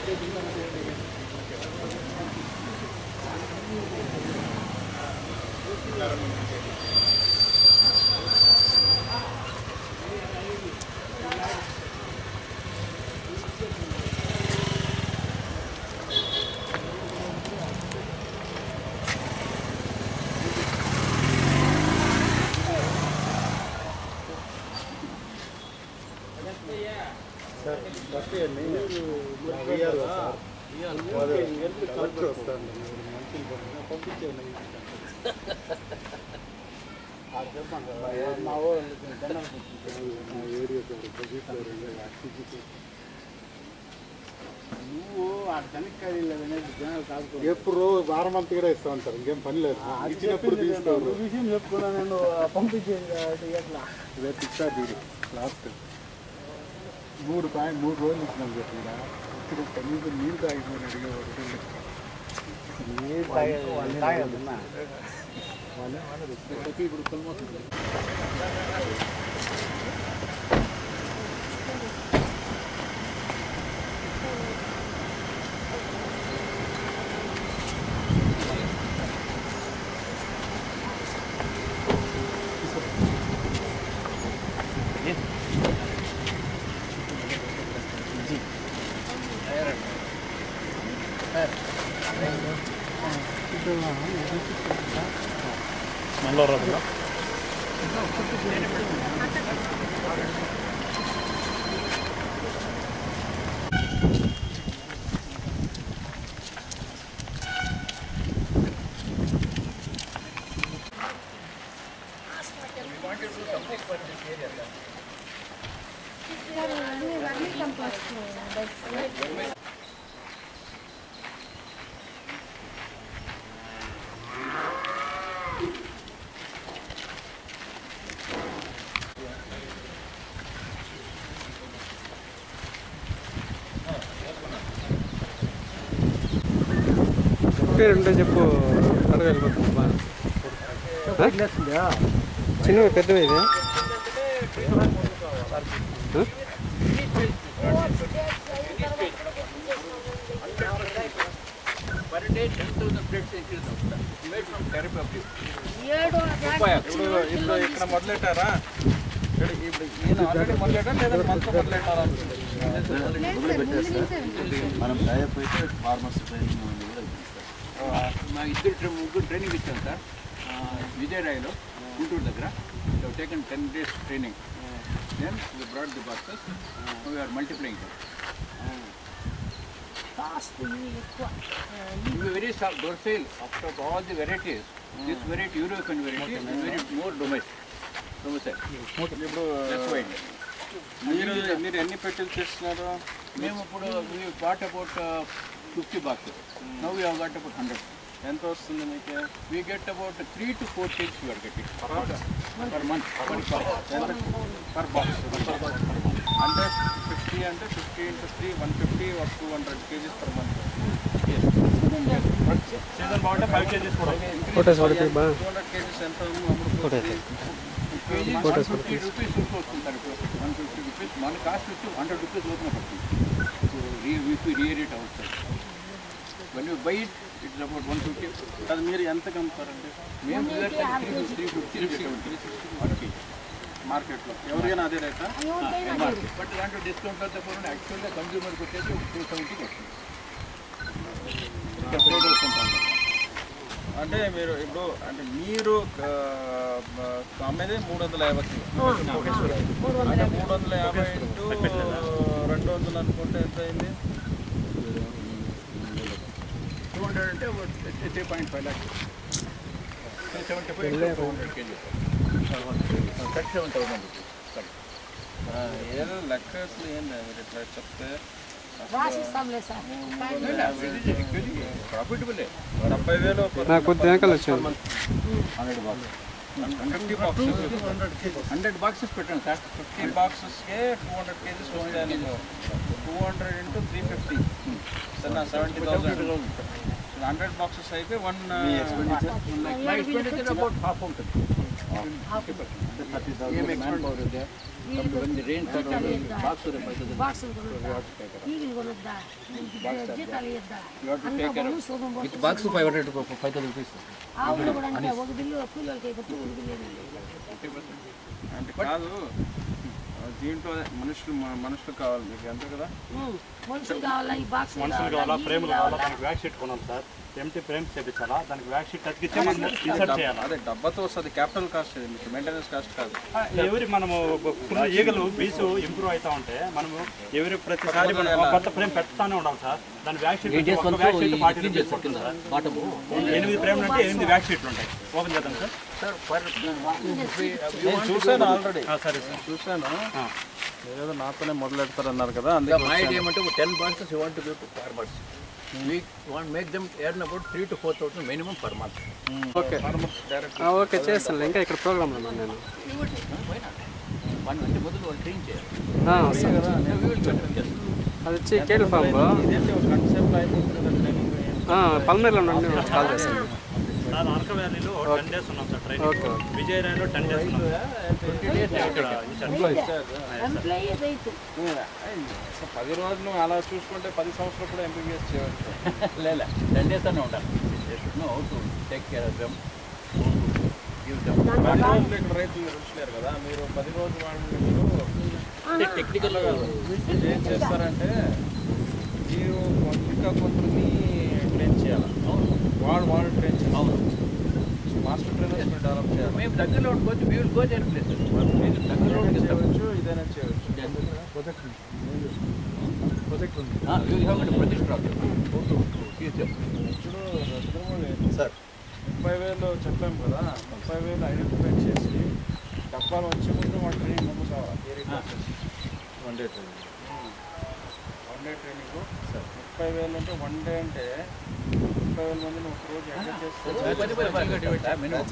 Sir bus ఇవ్వండి వీఆర్ sir వాళ్ళు కలెక్టర్ వస్తారు మంచి పంపించేయండి మా వాళ్ళు ఏరియా నువ్వు ఆ కనెక్ట్ లేదనేది జనాలు కాదు ఎప్పుడు వారం అంతా కూడా ఇస్తా ఉంటారు ఇంకేం పని లేదు ఇచ్చినప్పుడు తీసుకోరు విషయం చెప్పుకున్నా నేను పంపించేది ఎట్లా రేపు ఇస్తారు దీని లాస్ట్ మూడు పాయింట్ మూడు రోజులు ఇచ్చినాం చెప్పిన ఇక్కడ కనీసం నీళ్ళు తాగిపోయి అడిగేవాడు నీరు తాగేది తాగేదన్నా ఇప్పుడు కొలమవుతుంది పేరు ఉంటే చెప్పు త్వరగా వెళ్ళిపోతుంది బా. చిన్నవి పెద్దవి ఇది per day ten thousand plates increase అవుతుంది మేడ్ ఫ్రమ్ థెరపీ ఆఫ్ ఇప్పుడు ఇప్పుడు ఇక్కడ మొదలెట్టారా ఇక్కడ ఇప్పుడు ఈయన ఆల్రెడీ మొదలెట్టారా లేదా మనతో మొదలెట్టారా మనం టైప్ అయితే ఫార్మర్స్ ట్రైనింగ్ కూడా ఇప్పిస్తారు మా ఇద్దరు ట్రై- ముగ్గురు ట్రైనింగ్ ఇచ్చాం సార్ విజయరాయలో గుంటూరు దగ్గర taken ten days training then we brought the boxes we are multiplying ఇవి very docile after all the varieties this variety European variety very more డొమెస్ డొమెసైల్ ఇప్పుడు లెస్ వైడ్ మీరు మీరు ఎన్ని పెట్టెలు చేస్తున్నారు మేము ఇప్పుడు we got about fifty boxes now we have got about hundred ఎంత వస్తుంది మీకు we get about three to four takes we are getting per month per box per box అంటే ఫిఫ్టీ అంటే fifty into three one fifty ఒక two hundred kgs per month season బాగుంటే five kgs కూడా photos పడుతుంది బా two hundred kgs ఎంత photos kg one fifty rupees వస్తుంది sir ఇప్పుడు వన్ ఫిఫ్టీ రూపీస్ మన కాస్ట్ వచ్చి హండ్రెడ్ రూపీస్ లోపల పడుతుంది so re rear it out sir when you buy it it's about one fifty అది మీరు ఎంతకు అమ్ముతారండి మేము త్రీ ఫిఫ్టీ త్రీ ఫిఫ్టీ మార్కెట్లో ఎవరికైనా అదే రేటా బట్ దాంట్లో డిస్కౌంట్ అయితే కూడా యాక్చువల్గా కన్జ్యూమర్కి వచ్చేసి టూ సెవెంటీకి వస్తుంది సెపరేట్ వస్తుంటాం అంటే మీరు ఇప్పుడు అంటే మీరు ఆ, ఆ, అమ్మేది మూడు వందల యాభై అంటే మూడు వందల యాభై ఇంటూ రెండు వందలు అనుకుంటే ఎంత అయింది టూ హండ్రెడ్ అంటే three point five lakhs three seventy five two hundred kg thirty seven thousand rupees sorry ఏదో లెక్క అసలు ఏంటి మీరు ఇట్లా చెప్తే ప్రాఫిటబులే డెబ్బై వేలు ఒక నాకు కొద్ది వెనకాల వచ్చింది hundred box fifty boxes hundred boxes పెట్టండి సార్ ఫిఫ్టీ బాక్సెస్కే టూ హండ్రెడ్ కేజీస్ వస్తాయి two hundred into three fifty సరే సెవెంటీ థౌసండ్ హండ్రెడ్ బాక్సెస్ అయితే వన్ నా ఎక్స్పెండిచర్ అబౌట్ హాఫ్ ఉంటుంది థర్టీ ఏం థౌసండ్ ఎక్స్పెండ్ అవుతుంది when the rain starts, box to the పైసలు బాక్సులు కొనొద్దా ఈగిలు కొనొద్దా జీతాలు ఇద్దా అన్నము శుభం with box five hundred five thousand rupees ఆవులు కూడా అంటే ఒక బిల్లు కూలీలకి అయిపోతే ఒక బిల్లు ఏమీ లేదు. అంటే కాదు ఆ, దీంట్లో మనుషులు మ- మనుషులు కావాలి మీకు అంతే కదా ఉమ్, మనుషులు కావాలా ఈ బాక్స్ మనుషులు కావాలా ఫ్రేమ్లు కావాలా దానికి వ్యాక్ షీట్ కొనాలి సార్ ఎంటీ ఫ్రేమ్స్ చేయించాలా దానికి వ్యాక్ షీట్ అతికిచ్చి మనం ఇన్సర్ట్ చేయాలి అదే డబ్బాతో వస్తుంది క్యాపిటల్ కాస్ట్ ఇది మీకు మెయింటెనెన్స్ కాస్ట్ కాదు ఎవరి మనము ఫుల్ ఈగలు బీసు ఇంప్రూవ్ అవుతా ఉంటే మనము ఎవరి ప్రతిసారి మనం ఒక కొత్త ఫ్రేమ్ పెడతానే ఉండాలి సార్ దాని వ్యాక్ షీట్ ఎయిట్ డేస్ ఒక wax sheet forty clean rupees చేస్తారు కింద బాటము ఎనిమిది ఫ్రేమ్లు అంటే ఎనిమిది వ్యాక్ షీట్లు ఉంటాయి ఓపెన్ చేద్దాం సార్ సార్ పర్ నేను చూశాను ఆల్రెడీ ఆ, సరే సార్ చూశాను ఆ. మీరేదో నాతోనే మొదలెడతారన్నారు కదా ఇంకా అందుకే మా ఐడియా ఏమంటే ten boxes you want give to farmers we want make them earn about three to four thousand minimum per month okay direct ఆ, ఓకే చేస్తాను ఇంకా ఇక్కడ ప్రోగ్రాంలో ఉన్నాను నేను వన్ అంటే మొదలు వాళ్ళు ట్రైన్ చేయాలి ఆ, వస్తాను. We will continue చేస్తాం. అది వచ్చి కేడి ఫామ్ ఇదేంటి ఒక కన్సెప్ట్ అయిపోతుంది కదా ట్రైనింగ్ పల్మేర్లో నుండి కాల్ చేస్తాను సార్ అరక వ్యాలీలో టెన్ డేస్ ఉన్నాం సార్ ట్రైన్ ఓకే విజయనగరంలో టెన్ డేస్ ఉన్నాం ఇక్కడ ఎంప్లాయీ రైతు సో పది రోజులు అలా చూసుకుంటే పది సంవత్సరాలు కూడా ఎంబీబీఎస్ చేయవచ్చు లేదు టెన్ డేస్ అనే ఉండాలి know how to take care of them give them పది రోజులు ఇక్కడ రైతులు రుచలేరు కదా మీరు పది రోజులు వాళ్ళని మీరు టెక్నికల్ ఏం చేస్తారంటే మీరు ఇంకా కొంతమంది ట్రైన్ చేయాలి వాళ్ళు వాళ్ళు ట్రైన్ చేయాలి అవును మాస్టర్ ట్రైనర్స్ మీరు డెవలప్ చేయాలి మేము దగ్గరలో ఉండిపోతే we will go there place మీరు దగ్గరలో ఇదైనా ఉండి చేయవచ్చు ఇదైనా చేయవచ్చు ప్రొజెక్ట్ ఇప్పుడు రత్నమూలి సార్ ముప్పై వేలు చెప్పాం కదా ముప్పై వేలు ఐడెంటిఫై చేసి డబ్బాలు వచ్చే ముందు వాళ్ళ ట్రైనింగ్ ముందు కావాలి theory process one day training one day training ముప్పై వేలు అంటే వన్ డే అంటే ముప్పై వేల మందిని ఒక రోజు ఎంటర్ చేస్తే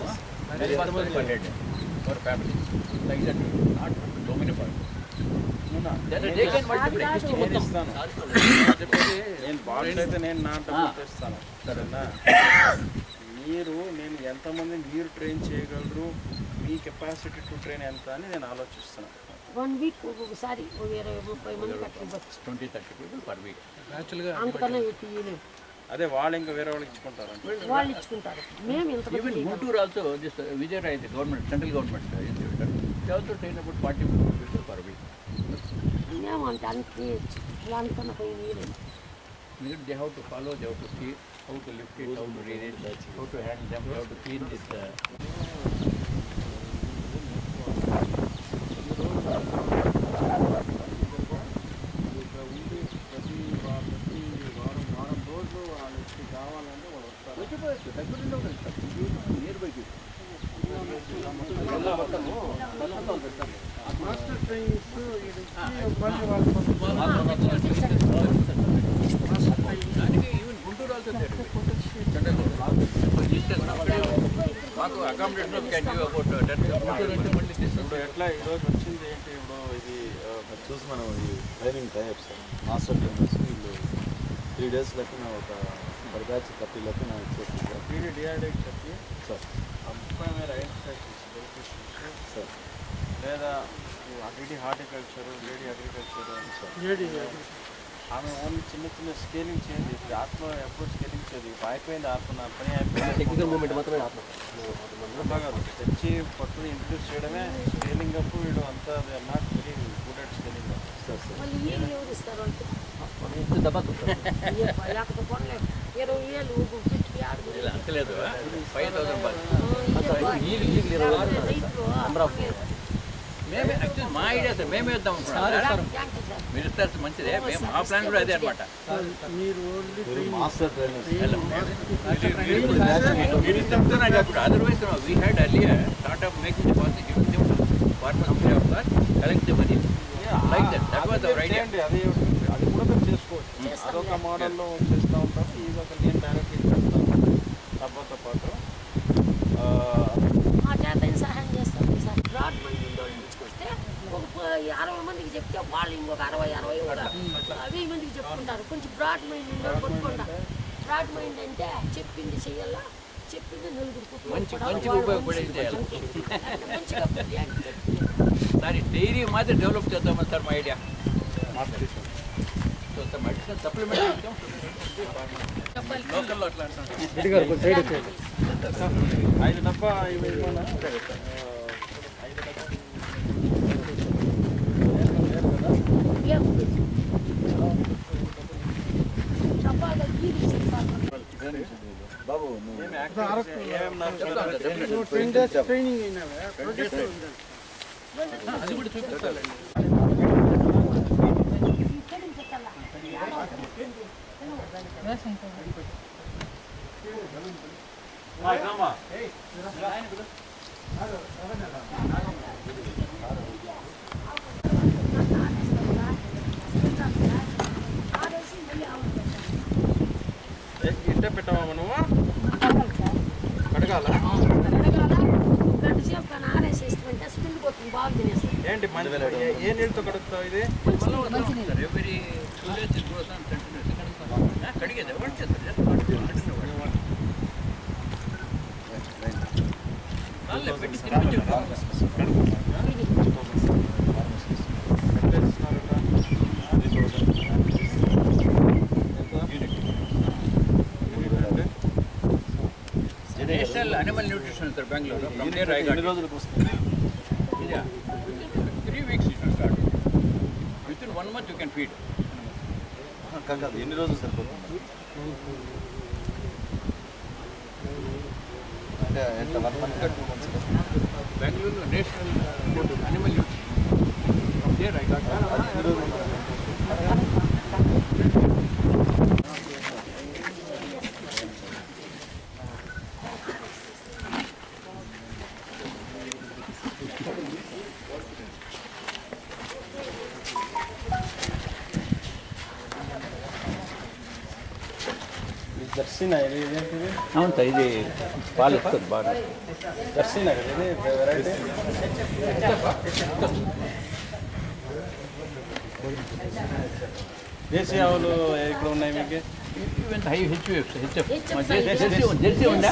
for family. Like that, not so many points. అవునా? Then they can multiply. Just నేను మొత్తం. ఇస్తాను చెప్పేసి నేను బాటిల్ అయితే నేను నా డబ్బులు తెస్తాను సరేనా మీరు నేను ఎంతమంది మీరు ట్రైన్ చేయగలరు మీ కెపాసిటీ టు ట్రైన్ ఎంత అని నేను ఆలోచిస్తాను వన్ వీక్ ఒక్కొక్కసారి ఒక ఇరవై ముప్పై మంది కట్టుకోవచ్చు 20, 30 people per week. అంతకన్నా ఎక్కువ ఇవ్వలేము అదే వాళ్ళు ఇంకా వేరే వాళ్ళకి ఇచ్చుకుంటారు వాళ్ళు ఇచ్చుకుంటారు మేము ఇంత Even Guntur also, this uh, Vijay the government, central government uh, institution, they also train about 40 people per week. మేము అంటే అంత అంతకన్నా పోయి ఇవ్వలేము Because They have to follow, they have to see how to lift it, how to read it, how to handle them, how to clean this. Uh, ఇక్కడ ఉండి ప్రతి వా- ప్రతి వారం వారం రోజులు వాళ్ళకి కావాలంటే వాళ్ళు వస్తారు మాస్టర్ ట్రైనింగ్స్ మళ్ళీ వాళ్ళు దానికి even Guntur also they do it. Central government. For instance, మాకు accommodation can give about ten Guntur అంటే మళ్ళీ this ఇప్పుడు ఎట్లా ఈరోజు వచ్చింది ఏంటి ఇప్పుడు ఇది ఆ, చూసి మనం ఈ ట్రైనింగ్ టైప్స్ మాస్టర్ ట్రైనర్స్ వీళ్ళు త్రీ డేస్ లెక్కన ఒక పర్ బ్యాచ్ థర్టీ లెక్కన ఇచ్చేస్తుంది సార్ పీడీ డిఆర్డీకి చెప్పి సార్ ఆ ముప్పై వేల ఐడెంటిఫై చేసి బెనిఫిషరీస్ సార్ లేదా అగ్రిటీ హార్టికల్చర్ లేడీ అగ్రికల్చర్ ఆమె ఓన్లీ చిన్న చిన్న స్కేలింగ్ చేయండి ఇప్పుడు ఆత్మ ఎప్పుడు స్కేలింగ్ చేయదు ఇప్పుడు అయిపోయింది ఆత్మ నా పని అయిపోయింది టెక్నికల్ మూమెంట్ మాత్రమే ఆత్మ అట్లా కాదు తెచ్చి కొత్తది ఇంట్రడ్యూస్ చేయడమే స్కేలింగ్ అప్ వీడు అంతా not very good at scaling up sir sir మళ్ళీ వీళ్ళు ఎవరు ఇస్తారు వాళ్ళకి దెబ్బ లేకపోతే కొనలేదు ఇరవై వేలు పెట్టి ఆడు అంతలేదు ఫైవ్ థౌసండ్ రైతులు మేమే యాక్చువల్లీ మా ఐడియా సార్ మేమే ఇద్దాం అనుకున్నాం మీరు ఇస్తారు మంచిదే మేము మా ప్లాన్ కూడా అదే అనమాట మీరు మాస్టర్ ట్రైనర్స్ మీరు చెప్తున్నా ఇప్పుడు otherwise we had earlier start of making the policy giving them farmer company of car collect the money like that that was our idea చేయండి అది అది కూడా మీరు చేసుకోవచ్చు అదొక మోడల్లో చేస్తూ ఉంటారు ఇది ఒక నేను డైరెక్ట్ ఇచ్చేస్తాను డబ్బాతో పాటు ఆ, మా చేత సహాయం చేస్తాం సార్ బ్రాడ్ మైండ్ వాళ్ళు తీసుకొస్తే ఒక ప- అరవై మందికి చెప్తే వాళ్ళు ఇంకొక అరవై అరవై కూడా వెయ్యి మందికి చెప్పుకుంటారు కొంచెం బ్రాడ్ మైండ్ ఉండేవాళ్ళు కొట్టుకుంటారు బ్రాడ్ మైండ్ అంటే చెప్పింది చెయ్యాలా చెప్పింది నలుగురు మంచి మంచిగా ఉపయోగపడేది చేయాలి మంచిగా బిర్యానీ దాని డైరీ మాత్రం డెవలప్ చేద్దామని సార్ మా ఐడియా సో మెడిసిన్ సప్లిమెంట్ లోకల్లో అట్లా అంటాం ఐదు డబ్బా ఇవి ఇవ్వనా? ఏం డబ్బాలో గీరి ఇస్తారు బాబు నువ్వు ఏమి యాక్టివిటీస్ ఏమేమి నడుపుతున్నారు? అది కూడా చూపిస్తాను ఆడేసి మళ్ళీ ఆవులు పెట్టాలి. ఏ, ఇట్టే పెట్టావా మనము కడగాల గంట సేపు కానీ ఆడేసేస్తుంటే స్పిల్ పోతుంది బాగా తినేస్తుంది ఏంటి మంచి ఏ- ఏ నీళ్ళతో కడుగుతావు ఇది ఎవరి టూ డేస్ గ్రోత్ అని కంటిన్యూస్ కడిగేది ఎవరు చేస్తారు వాళ్ళే పెట్టి తినిపించండి ఎట్లా ఇస్తున్నారట? National animal nutrition sir Bengaluru from there I ఎన్ని రోజులకు వస్తుంది Yeah. Three weeks you can start. Within one month you can feed. కాదు ఎన్ని రోజులు సరిపోతుంది అంటే ఎంత one month two months Bangalore National Animal Nutrition. From there I got ఎన్ని రోజులు దర్శిన ఇది ఇదేంటిది అవును సార్ ఇది పాలు ఇస్తుంది బాగా దర్శిన కదా ఇది వెరైటీ దేశీ ఆవులు ఇక్కడ ఉన్నాయి మీకు even high HF HF HF jersey jersey ఉందా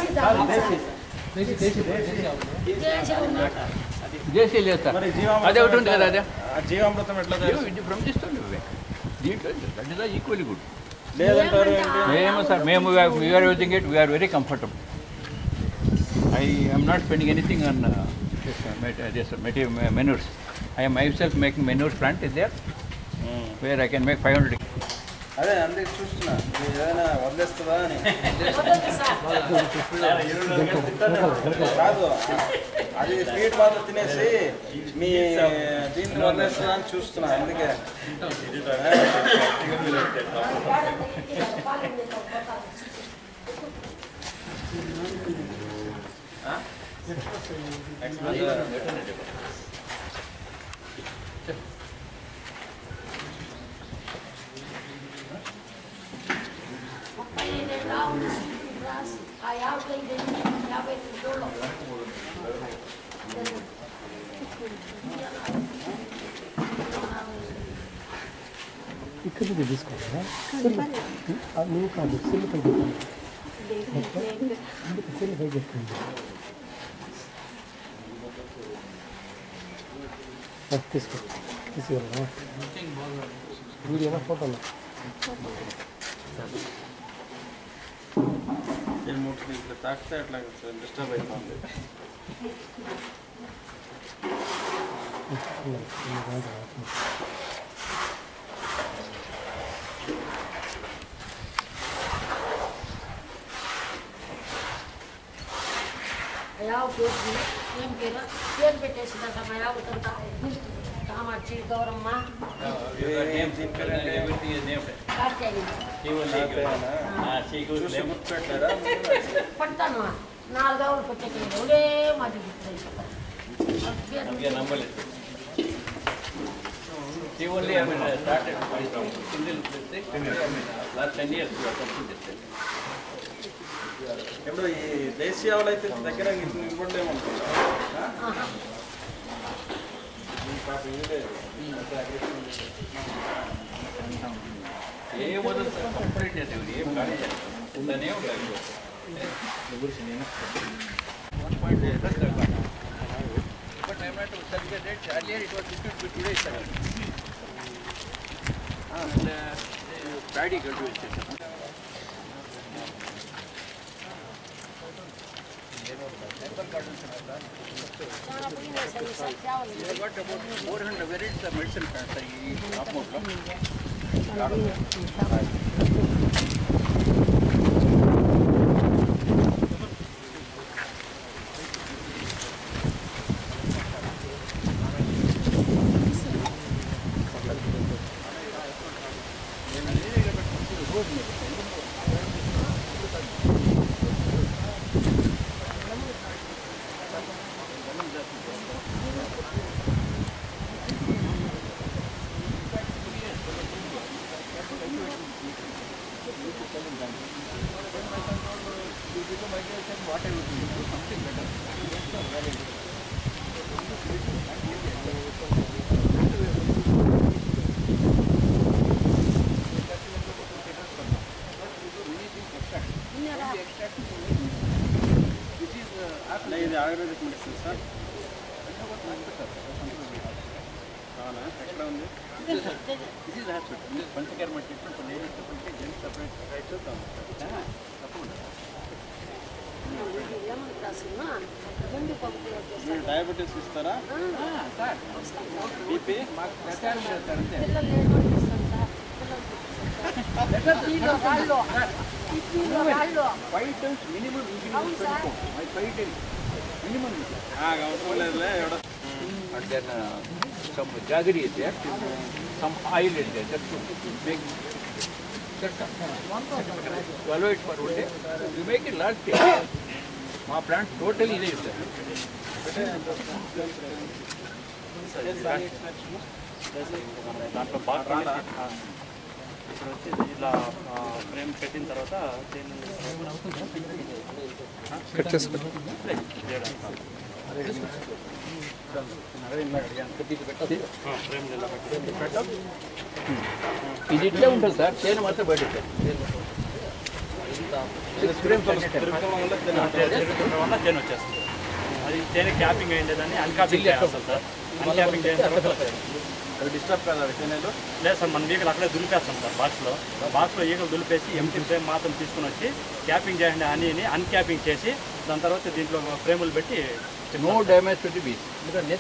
జెర్సీ లేదు సార్ మరి జీవామృతం అదే ఒకటి ఉంది కదా అదే ఆ జీవామృతం ఎట్లా తెలుసు? ఇది ఫ్రమ్ తీసుకోండి దీంట్లో దట్ ఇస్ ఈక్వల్లీ గుడ్ లేదంటారు ఏంటి మేము సార్ మేము we are using it we are very comfortable I am not spending anything on uh, this, uh, mat- uh, this uh, material, uh, manures. I am myself making manure plant is there where I can make 500. అదే అందుకే చూస్తున్నా ఇది ఏదైనా వదిలేస్తుందా అని కాదు అది sweet మాత్రం తినేసి మీ దీన్ని వదిలేస్తుందా అని చూస్తున్నా అందుకే ముప్పై ఐదు ఆవులు సీట్లు రాసి ఆ యాభై ఐదు యాభై ఐదు కోళ్ళు ఇక్కడికి తీసుకోవాలా నువ్వు కాదు సెల్ పై చెప్తాను సెల్ పై చెప్తాను తీసుకో తీసుకురా వీడియోనా ఫోటోనా ఈ మూడు ఇట్లా తాకితే అట్లా డిస్టర్బ్ అవుతుంది ఆ యావ పేరు ఏం పేరు పేరు పెట్టేసిందంట మా యావకంతా Kamakshi Gauramma Everything is named. కార్తీయ చూసి గుర్తుపెట్టారా పడతాను నాలుగు ఆవులు పెట్టేది ఒరే మాది ನಮಗೆ ನಂಬಲಿತ್ತು She only I mean, uh, started from single place, I mean, uh, last 10 years we are completed. ఇప్పుడు ఈ దేశీయ ఆవులు అయితే దగ్గర ఇవ్వండి ఏ వదలు కంప్లీట్ చేసేవి ఏం కానీ ఉండనే ఉంటాయి One point eight, that's the one. But I'm not to certificate date, earlier it was issued with today seven. And uh, Friday cultivation. చాలా పోయినాయి సార్ ఈసారి తేవాలి They got about 400 varieties of medicine plants are in Rapmort. ఇది ayurvedic medicine sir అవునా ఎక్కడ ఉంది This is the hospital. This is Panchakar treatment for ladies separately, gents separately, right? So, come. తప్పకుండా lemon grass గుండు పంపు వచ్చేసి మీరు డయాబెటీస్ ఇస్తారా సార్ బీపీ మాకు ప్రచారం చేస్తారంటే పిల్లలు లేనోళ్ళు ఇస్తాం సార్ పిల్లలు ఇడ్లీలో రాళ్ళు ఇడ్లీలో రాళ్ళు ఫైవ్ టైమ్స్ మినిమం అవును sir. My five times minimum అవసరం లేదులే ఎవడ and then uh, some jaggery is there, some oil is there, just to make just swallow it for one day. You make it last day. మా plant total ఇదే sir దాంట్లో బాగా ఇప్పుడు వచ్చి ఇలా ఫ్రేమ్ పెట్టిన తర్వాత దీన్ని కట్ చేసుకో ఫ్రేమ్ ఇలా పెట్టి ఇది ఇట్లే ఉంటుంది సార్ చేను మాత్రం బయట తిరగడం వల్ల తేనె వచ్చేస్తుంది అది తేనె క్యాపింగ్ అయ్యేదాన్ని అన్క్యాపింగ్ చేస్తాం సార్ అన్క్యాపింగ్ చేసిన తర్వాత డిస్టర్బ్ కదా రిటైనర్లు లేదు సార్ మన ఈగలు అక్కడే దులిపేస్తాం సార్ బాక్స్లో బాక్స్లో ఈగలు దులిపేసి ఎంటీ ఫ్రేమ్ మాత్రం తీసుకుని వచ్చి క్యాపింగ్ చేయండి హనీని అన్క్యాపింగ్ చేసి దాని తర్వాత దీంట్లో ఫ్రేములు పెట్టి no damage to the beach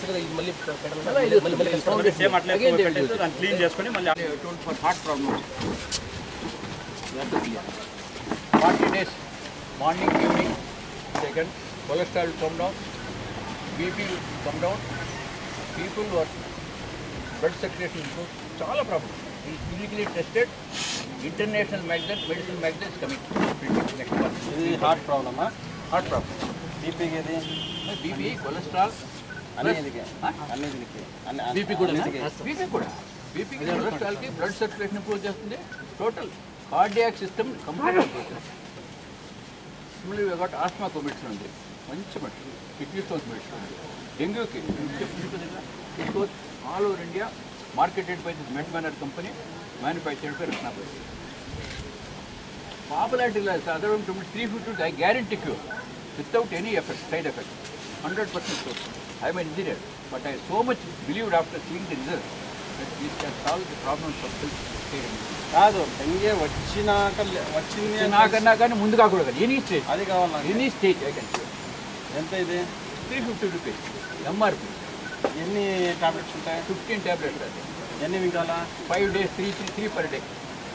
same అట్లే పెట్టేసి దాన్ని క్లీన్ చేసుకొని మళ్ళీ for heart problems. You have to be here. 40 days, morning, evening, second, cholesterol will come down, BP will come down, people who are blood circulation improves, చాలా problem clinically tested, international magazine, medical magazine is coming. Next one. ఇది heart ప్రాబ్లమా Heart problem. బీపీకి ఇది BP, cholesterol, అన్నిటికి అన్నిటికి అన్ని BP కూడా BP కూడా బీపీకి కొలెస్ట్రాల్కి బ్లడ్ సర్క్యులేషన్ ఇంప్రూవ్ చేస్తుంది total cardiac system complete similar కాబట్టి ఆస్మాకు మెడిసిన్ ఉంది మంచి మెడిసిన్ కిడ్నీ స్టోన్స్ మెడిసిన్ ఉంది డెంగ్యూకి stones all over India marketed by this med manner company manufactured by Ratnapathi popularity other three fifty I guarantee cure without any effect side effect hundred percent sure I'm an engineer but I so much believed after seeing the result that these can solve the problems of health కాదు dengue వచ్చినాక లే- వచ్చింది అని నాకన్నా కానీ ముందు కాకూడదు any stage అది కావాలి నాకు. ఎనీ స్టేజ్ ఐ కెన్ ఎంత ఇది త్రీ ఫిఫ్టీ రూపీస్ ఎంఆర్పి ఎన్ని టాబ్లెట్స్ ఉంటాయి ఫిఫ్టీన్ ట్యాబ్లెట్స్ అది ఎన్ని మింగాలా five days three three three per day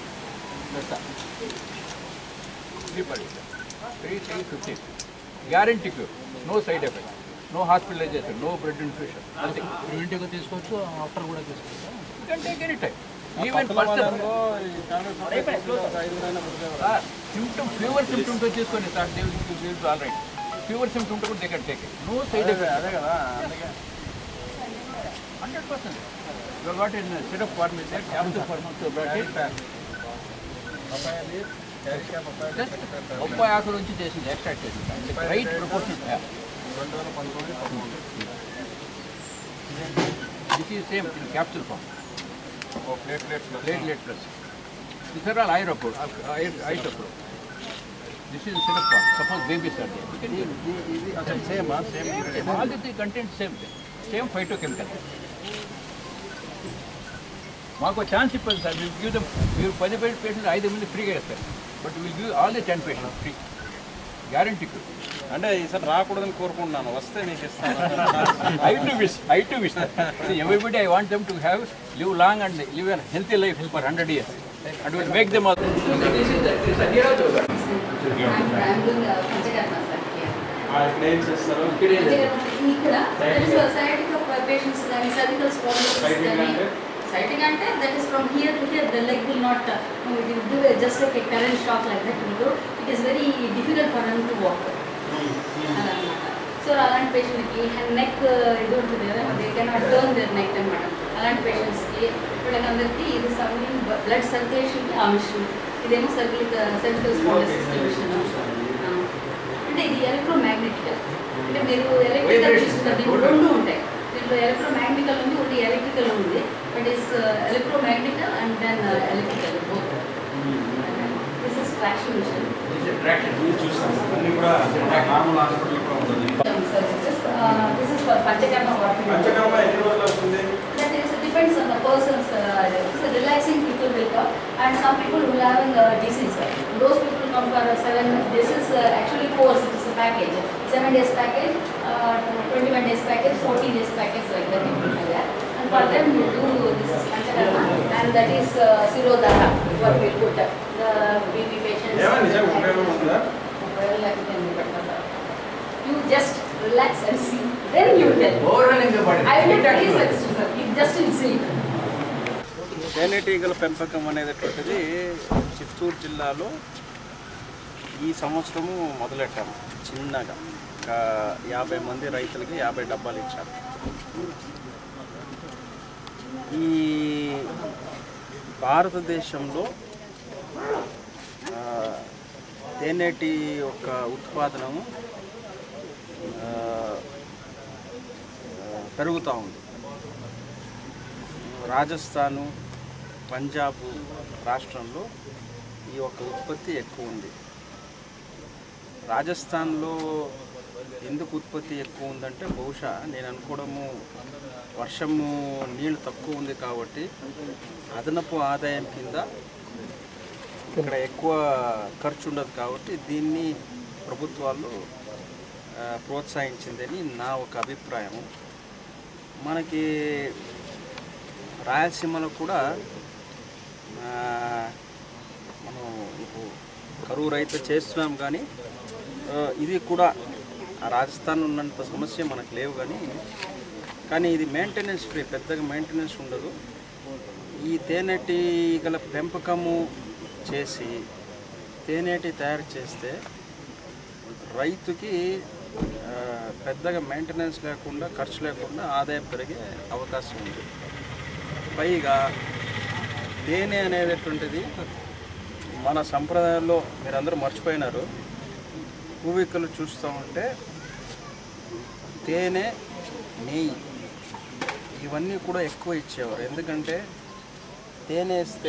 three per day three three fifteen guarantee cure no side effect no hospitalization no blood infusion అంతే ప్రివెంటివ్గా తీసుకోవచ్చు ఆఫ్టర్ కూడా తీసుకోవచ్చు you can take any time even person symptom fever symptoms వచ్చేసుకొని sir దేవుడు all right fever symptom కూడా they can take no side effect అదే కదా అందుకే hundred percent you what in syrup form is capsule form also brought it just బొప్పాయి ఆకు నుంచి చేసింది ఎక్స్ట్రాక్ట్ చేసింది right proportion this is same in capsule form platelet plus this are all ఐర్ approve ఐర్ ఐస్ approve This is syrup pot. Suppose babies are there. You can give ఇది అసలు same same all the three content same thing. Same phytochemical. మాకు chance ఇవ్వండి sir will give them మీరు పది పేరు పేషెంట్ ఐదు మంది ఫ్రీగా ఇస్తారు but will give all the ten patient free guarantee అంటే ఈసారి రాకూడదని కోరుకుంటున్నాను వస్తే మీకు ఇస్తాను I do wish, I do wish. See, everybody, I want them to have, live long and live a healthy life for 100 years. And will make them all. This is the, this is the year of the ఇక్కడ ఏం చేస్తారు ఇక్కడ sciatic patients కానీ cervical spondylosis కానీ sciatic అంటే that is from here to here the leg will not do just like a current shock like that will do it is very difficult for run to walk అదనమాట so అలాంటి పేషెంట్కి neck ఇది ఉంటుంది కదా they cannot turn their neck అనమాట అలాంటి పేషెంట్స్కి వీళ్ళకందరికీ ఇది సంథింగ్ బ్లడ్ సర్క్యులేషన్కి ఆ మిషన్ ఇదేమో సర్కిల్ సర్కిల్ స్పాండిలోసిస్కి మిషన్ అంటే ఇది ఎలక్ట్రోమాగ్నెటికల్ అంటే మీరు ఎలక్ట్రికల్ చూస్తున్నారు దీంట్లో రెండు ఉంటాయి దీంట్లో ఎలక్ట్రోమాగ్నెటికల్ ఉంది ఒకటి ఎలక్ట్రికల్ ఉంది but is electromagnetical and then electrical both this is traction machine అన్ని కూడా నార్మల్ హాస్పిటల్ కూడా ఉంటుంది services this is for panchakarma panchakarma ఎన్ని రోజులు వస్తుంది That is, it depends on the person's, uh, so relaxing people will come and some people will having a disease. Those people come for a seven, this is uh, actually course, it is a package. Seven days package, uh, 21 days package, 14 days package like that, people like that. And for them we do this is Panchakarma and that is uh, Sirodhara, what we put, the BP patients. ఏమైనా నిజంగా ఉపయోగం ఉందా Well, I can better, sir. You just relax and see, then you tell. I will not very successful, sir. You just will see. తేనెటీగల పెంపకం అనేటటువంటిది చిత్తూరు జిల్లాలో ఈ సంవత్సరము మొదలెట్టాము చిన్నగా ఒక యాభై మంది రైతులకి యాభై డబ్బాలు ఇచ్చారు ఈ భారతదేశంలో ఆ, తేనెటి యొక్క ఉత్పాదనము ఆ, ఆ, పెరుగుతూ ఉంది రాజస్థాను పంజాబ్ రాష్ట్రంలో ఈ యొక్క ఉత్పత్తి ఎక్కువ ఉంది రాజస్థాన్లో ఎందుకు ఉత్పత్తి ఎక్కువ ఉందంటే బహుశా నేను అనుకోవడము వర్షము నీళ్ళు తక్కువ ఉంది కాబట్టి అదనపు ఆదాయం కింద ఇక్కడ ఎక్కువ ఖర్చు ఉండదు కాబట్టి దీన్ని ప్రభుత్వాలు ఆ, ప్రోత్సహించిందని నా ఒక అభిప్రాయము మనకి రాయలసీమలో కూడా ఆ, మనం ఇప్పుడు కరువు రైతు చేస్తున్నాం కానీ ఆ, ఇది కూడా ఆ రాజస్థాన్ ఉన్నంత సమస్య మనకు లేవు కానీ కానీ ఇది మెయింటెనెన్స్ ఫ్రీ పెద్దగా మెయింటెనెన్స్ ఉండదు ఈ తేనెటీగల పెంపకము చేసి తేనెటి తయారు చేస్తే రైతుకి ఆ, పెద్దగా మెయింటెనెన్స్ లేకుండా ఖర్చు లేకుండా ఆదాయం పెరిగే అవకాశం ఉంది పైగా తేనె అనేటటువంటిది మన సంప్రదాయంలో మీరందరూ మర్చిపోయినారు పూర్వీకులు చూస్తూ ఉంటే తేనె నెయ్యి ఇవన్నీ కూడా ఎక్కువ ఇచ్చేవారు ఎందుకంటే తేనె ఇస్తే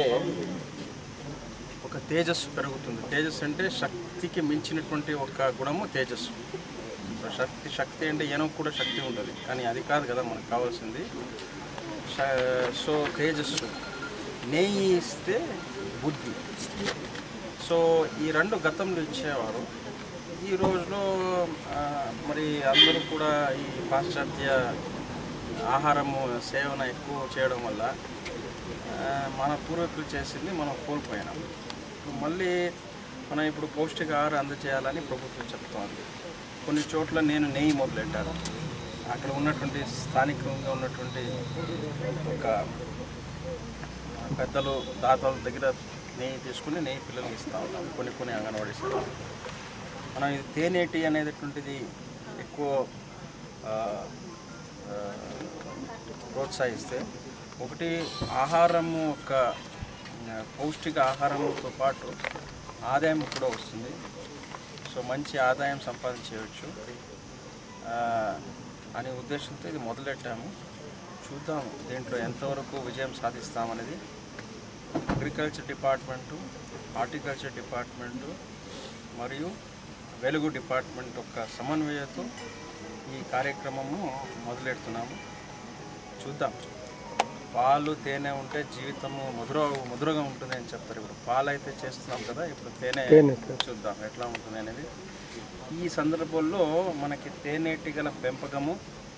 ఒక తేజస్సు పెరుగుతుంది తేజస్సు అంటే శక్తికి మించినటువంటి ఒక గుణము తేజస్సు ఇప్పుడు శక్తి శక్తి అంటే ఏనో కూడా శక్తి ఉంటుంది కానీ అది కాదు కదా మనకు కావాల్సింది శ- సో తేజస్సు నెయ్యి ఇస్తే బుద్ధి సో ఈ రెండు గతంలో ఇచ్చేవారు ఈ రోజులో ఆ, మరి అందరూ కూడా ఈ పాశ్చాత్య ఆహారము సేవన ఎక్కువ చేయడం వల్ల ఆ, మన పూర్వీకులు చేసింది మనం కోల్పోయినాం ఇప్పుడు మళ్ళీ మనం ఇప్పుడు పౌష్టికాహారం అందజేయాలని ప్రభుత్వం చెప్తోంది కొన్ని చోట్ల నేను నెయ్యి మొదలెట్టాను అక్కడ ఉన్నటువంటి స్థానికంగా ఉన్నటువంటి ఒక పెద్దలు దాతల దగ్గర నెయ్యి తీసుకుని నెయ్యి పిల్లలకి ఇస్తూ ఉంటాం కొన్ని కొన్ని అంగన్వాడీ సెంటర్లు. మనం ఇది తేనెటి అనేటటువంటిది ఎక్కువ ఆ, ఆ, ప్రోత్సహిస్తే ఒకటి ఆహారము ఒక ఆ, పౌష్టిక ఆహారంతో పాటు ఆదాయం కూడా వస్తుంది సో మంచి ఆదాయం సంపాదించవచ్చు ఆ, అనే ఉద్దేశంతో ఇది మొదలెట్టాము చూద్దాం దీంట్లో ఎంతవరకు విజయం సాధిస్తామనేది అగ్రికల్చర్ డిపార్ట్మెంటు హార్టికల్చర్ డిపార్ట్మెంటు మరియు వెలుగు డిపార్ట్మెంట్ యొక్క సమన్వయంతో ఈ కార్యక్రమము మొదలెడుతున్నాము చూద్దాం పాలు తేనె ఉంటే జీవితము మధుర మధురగా ఉంటుంది అని చెప్తారు ఇప్పుడు పాలు అయితే చేస్తున్నాం కదా ఇప్పుడు తేనె చూద్దాం ఎట్లా ఉంటుంది అనేది ఈ సందర్భంలో మనకి తేనెటీగల పెంపకము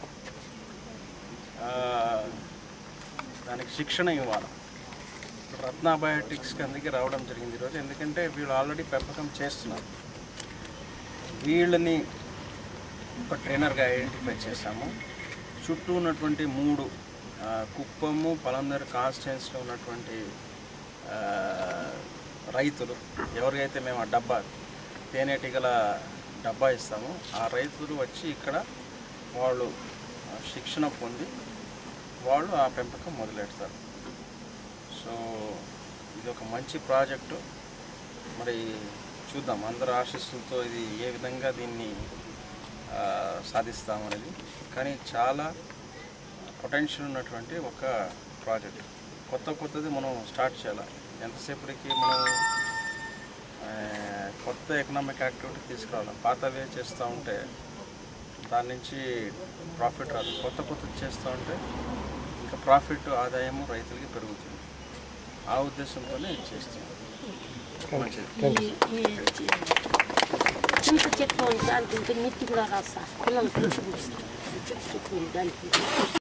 ఆ, దానికి శిక్షణ ఇవ్వాలి రత్న బయోటిక్స్కి అందుకే రావడం జరిగింది ఈరోజు ఎందుకంటే వీళ్ళు ఆల్రెడీ పెంపకం చేస్తున్నారు వీళ్ళని ఒక ట్రైనర్గా ఐడెంటిఫై చేశాము చుట్టూ ఉన్నటువంటి మూడు ఆ, కుప్పము పలందర్ కాన్స్టిట్యున్సీలో ఉన్నటువంటి ఆ, రైతులు ఎవరికైతే మేము ఆ డబ్బా తేనెటీగల డబ్బా ఇస్తామో ఆ రైతులు వచ్చి ఇక్కడ వాళ్ళు ఆ, శిక్షణ పొంది వాళ్ళు ఆ పెంపకం మొదలెడతారు సో ఇది ఒక మంచి ప్రాజెక్టు మరి చూద్దాం అందరు ఆశీస్సులతో ఇది ఏ విధంగా దీన్ని ఆ, సాధిస్తామనేది కానీ చాలా పొటెన్షియల్ ఉన్నటువంటి ఒక ప్రాజెక్ట్ కొత్త కొత్తది మనం స్టార్ట్ చేయాలి ఎంతసేపటికి మనం ఆ, కొత్త ఎకనామిక్ యాక్టివిటీ తీసుకురావాలి పాతవే చేస్తూ ఉంటే దాని నుంచి ప్రాఫిట్ రాదు కొత్త కొత్తది చేస్తూ ఉంటే ఇంకా ప్రాఫిట్ ఆదాయము రైతులకి పెరుగుతుంది ఆ ఉద్దేశంతోనే ఇది చేస్తున్నాం మంచిది ఈ ఈ చింత చెట్లు దానికి ఇంత మిత్తి కూడా రాస్తా పిల్లలకి చెట్లు దానికి